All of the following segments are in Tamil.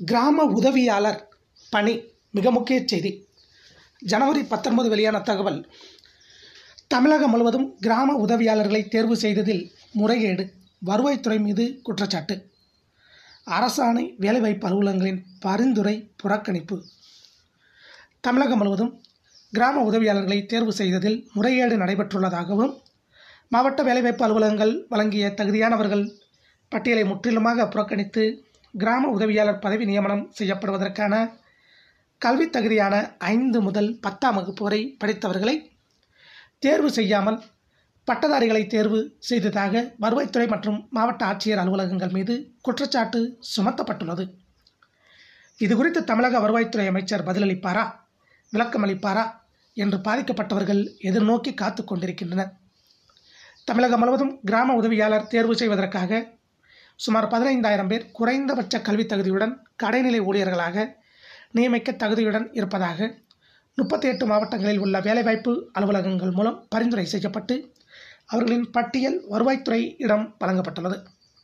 கிராம உதவியாளர் பணி மிக முக்கிய செய்தி ஜனவரி பத்தொன்பது வெளியான தகவல் தமிழகம் முழுவதும் கிராம உதவியாளர்களை தேர்வு செய்ததில் முறைகேடு வருவாய்த்துறை மீது குற்றச்சாட்டு அரசாணை வேலைவாய்ப்பு அலுவலகங்களின் பரிந்துரை புறக்கணிப்பு தமிழகம் முழுவதும் கிராம உதவியாளர்களை தேர்வு செய்ததில் முறைகேடு நடைபெற்றுள்ளதாகவும் மாவட்ட வேலைவாய்ப்பு அலுவலகங்கள் வழங்கிய தகுதியானவர்கள் பட்டியலை முற்றிலுமாக புறக்கணித்து கிராம உதவியாளர் பதவி நியமனம் செய்யப்படுவதற்கான கல்வித் தகுதியான ஐந்து முதல் பத்தாம் வகுப்பு வரை படித்தவர்களை தேர்வு செய்யாமல் பட்டதாரிகளை தேர்வு செய்ததாக வருவாய்த்துறை மற்றும் மாவட்ட ஆட்சியர் அலுவலகங்கள் மீது குற்றச்சாட்டு சுமத்தப்பட்டுள்ளது இதுகுறித்து தமிழக வருவாய்த்துறை அமைச்சர் பதிலளிப்பாரா விளக்கம் அளிப்பாரா என்று பாதிக்கப்பட்டவர்கள் எதிர்நோக்கி காத்து கொண்டிருக்கின்றனர் தமிழகம் முழுவதும் கிராம உதவியாளர் தேர்வு செய்வதற்காக சுமார் பதினைந்தாயிரம் பேர் குறைந்தபட்ச கல்வித் தகுதியுடன் கடைநிலை ஊழியர்களாக நியமிக்க தகுதியுடன் இருப்பதாக முப்பத்தி எட்டு மாவட்டங்களில் உள்ள வேலைவாய்ப்பு அலுவலகங்கள் மூலம் பரிந்துரை செய்யப்பட்டு அவர்களின் பட்டியல் வருவாய்த்துறை இடம் வழங்கப்பட்டுள்ளது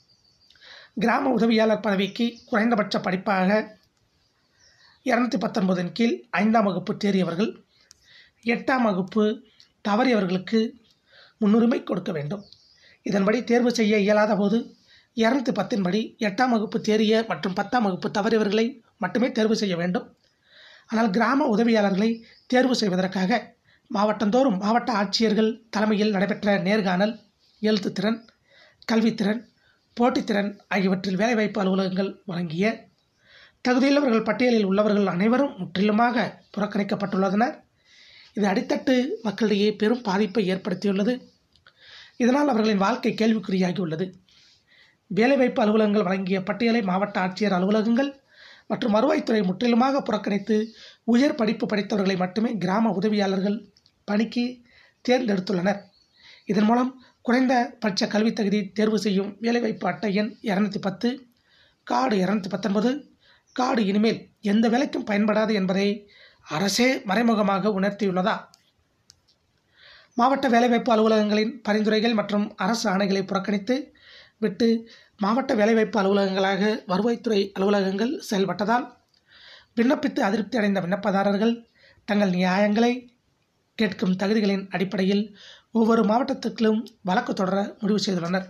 கிராம உதவியாளர் பதவிக்கு குறைந்தபட்ச படிப்பாக இரநூத்தி பத்தொன்பதின் கீழ் ஐந்தாம் வகுப்பு தேறியவர்கள் எட்டாம் வகுப்பு தவறியவர்களுக்கு முன்னுரிமை கொடுக்க வேண்டும் இதன்படி தேர்வு செய்ய இயலாத போது இரநூத்தி பத்தின் படி எட்டாம் வகுப்பு தேறிய மற்றும் பத்தாம் வகுப்பு தவறியவர்களை மட்டுமே தேர்வு செய்ய வேண்டும் ஆனால் கிராம உதவியாளர்களை தேர்வு செய்வதற்காக மாவட்டந்தோறும் மாவட்ட ஆட்சியர்கள் தலைமையில் நடைபெற்ற நேர்காணல் எழுத்துத்திறன் கல்வித்திறன் போட்டித்திறன் ஆகியவற்றில் வேலைவாய்ப்பு அலுவலகங்கள் வழங்கிய தகுதியுள்ளவர்கள் பட்டியலில் உள்ளவர்கள் அனைவரும் முற்றிலுமாக புறக்கணிக்கப்பட்டுள்ளனர் இது அடித்தட்டு மக்களிடையே பெரும் பாதிப்பை ஏற்படுத்தியுள்ளது இதனால் அவர்களின் வாழ்க்கை கேள்விக்குறியாகியுள்ளது வேலைவாய்ப்பு அலுவலகங்கள் வழங்கிய பட்டியலை மாவட்ட ஆட்சியர் அலுவலகங்கள் மற்றும் வருவாய்த்துறை முற்றிலுமாக புறக்கணித்து உயர் படிப்பு படித்தவர்களை மட்டுமே கிராம உதவியாளர்கள் பணிக்கு தேர்ந்தெடுத்துள்ளனர் இதன் மூலம் குறைந்த பட்ச கல்வித் தகுதி தேர்வு செய்யும் வேலைவாய்ப்பு அட்டை எண் இரநூத்தி பத்து கார்டு இரநூத்தி பத்தொன்பது கார்டு இனிமேல் எந்த வேலைக்கும் பயன்படாது என்பதை அரசே மறைமுகமாக உணர்த்தியுள்ளதா மாவட்ட வேலைவாய்ப்பு அலுவலகங்களின் பரிந்துரைகள் மற்றும் அரசு ஆணைகளை புறக்கணித்து விட்டு மாவட்ட வேலைவாய்ப்பு அலுவலகங்களாக வருவாய்த்துறை அலுவலகங்கள் செயல்பட்டதால் விண்ணப்பித்து அதிருப்தி அடைந்த விண்ணப்பதாரர்கள் தங்கள் நியாயங்களை கேட்கும் தகுதிகளின் அடிப்படையில் ஒவ்வொரு மாவட்டத்துக்களும் வழக்கு தொடர முடிவு செய்துள்ளனர்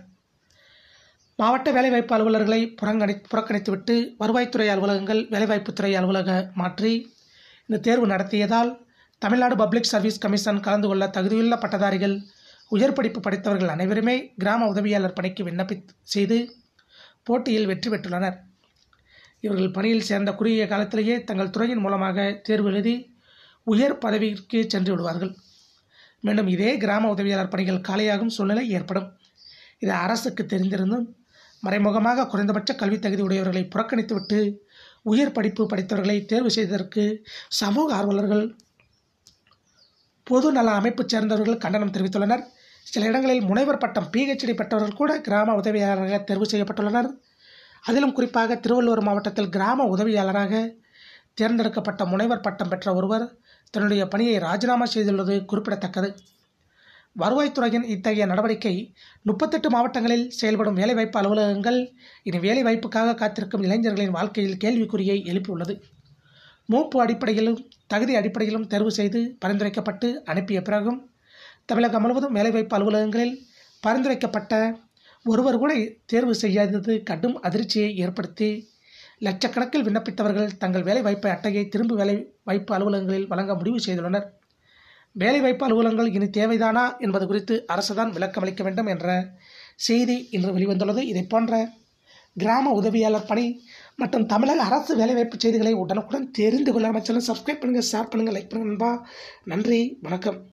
மாவட்ட வேலைவாய்ப்பு அலுவலர்களை புறங்கணி புறக்கணித்துவிட்டு வருவாய்த்துறை அலுவலகங்கள் வேலைவாய்ப்புத்துறை அலுவலக மாற்றி இந்த தேர்வு நடத்தியதால் தமிழ்நாடு பப்ளிக் சர்வீஸ் கமிஷன் கலந்து கொள்ள தகுதியுள்ள பட்டதாரிகள் உயர் படிப்பு படித்தவர்கள் அனைவருமே கிராம உதவியாளர் பணிக்கு விண்ணப்பி செய்து போட்டியில் வெற்றி பெற்றுள்ளனர் இவர்கள் பணியில் சேர்ந்த குறுகிய காலத்திலேயே தங்கள் துறையின் மூலமாக தேர்வு எழுதி உயர் பதவிக்கு சென்று விடுவார்கள் மீண்டும் இதே கிராம உதவியாளர் பணிகள் காலியாகும் சூழ்நிலை ஏற்படும் இது அரசுக்கு தெரிந்திருந்தும் மறைமுகமாக குறைந்தபட்ச கல்வித் தகுதி உடையவர்களை புறக்கணித்துவிட்டு உயர் படிப்பு படித்தவர்களை தேர்வு செய்ததற்கு சமூக ஆர்வலர்கள் பொது நல அமைப்பு சேர்ந்தவர்கள் கண்டனம் தெரிவித்துள்ளனர் சில இடங்களில் முனைவர் பட்டம் பிஹெச்டி பெற்றவர்கள் கூட கிராம உதவியாளராக தேர்வு செய்யப்பட்டுள்ளனர் அதிலும் குறிப்பாக திருவள்ளூர் மாவட்டத்தில் கிராம உதவியாளராக தேர்ந்தெடுக்கப்பட்ட முனைவர் பட்டம் பெற்ற ஒருவர் தன்னுடைய பணியை ராஜினாமா செய்துள்ளது குறிப்பிடத்தக்கது வருவாய்த்துறையின் இத்தகைய நடவடிக்கை முப்பத்தெட்டு மாவட்டங்களில் செயல்படும் வேலைவாய்ப்பு அலுவலகங்கள் இனி வேலைவாய்ப்புக்காக காத்திருக்கும் இளைஞர்களின் வாழ்க்கையில் கேள்விக்குறியை எழுப்பியுள்ளது மூப்பு அடிப்படையிலும் தகுதி அடிப்படையிலும் தேர்வு செய்து பரிந்துரைக்கப்பட்டு அனுப்பிய பிறகும் தமிழகம் முழுவதும் வேலைவாய்ப்பு அலுவலகங்களில் பரிந்துரைக்கப்பட்ட ஒருவர் கூட தேர்வு செய்யாதது கடும் அதிர்ச்சியை ஏற்படுத்தி லட்சக்கணக்கில் விண்ணப்பித்தவர்கள் தங்கள் வேலைவாய்ப்பு அட்டையை திரும்ப வேலை வாய்ப்பு அலுவலகங்களில் வழங்க முடிவு செய்துள்ளனர் வேலைவாய்ப்பு அலுவலகங்கள் இனி தேவைதானா என்பது குறித்து அரசுதான் விளக்கமளிக்க வேண்டும் என்ற செய்தி இன்று வெளிவந்துள்ளது இதை போன்ற கிராம உதவியாளர் பணி மற்றும் தமிழக அரசு வேலைவாய்ப்பு செய்திகளை உடனுக்குடன் தெரிந்து கொள்ள நம்ம சேனல் சப்ஸ்கிரைப் பண்ணுங்கள் ஷேர் பண்ணுங்கள் லைக் பண்ணுங்கள் நண்பா நன்றி வணக்கம்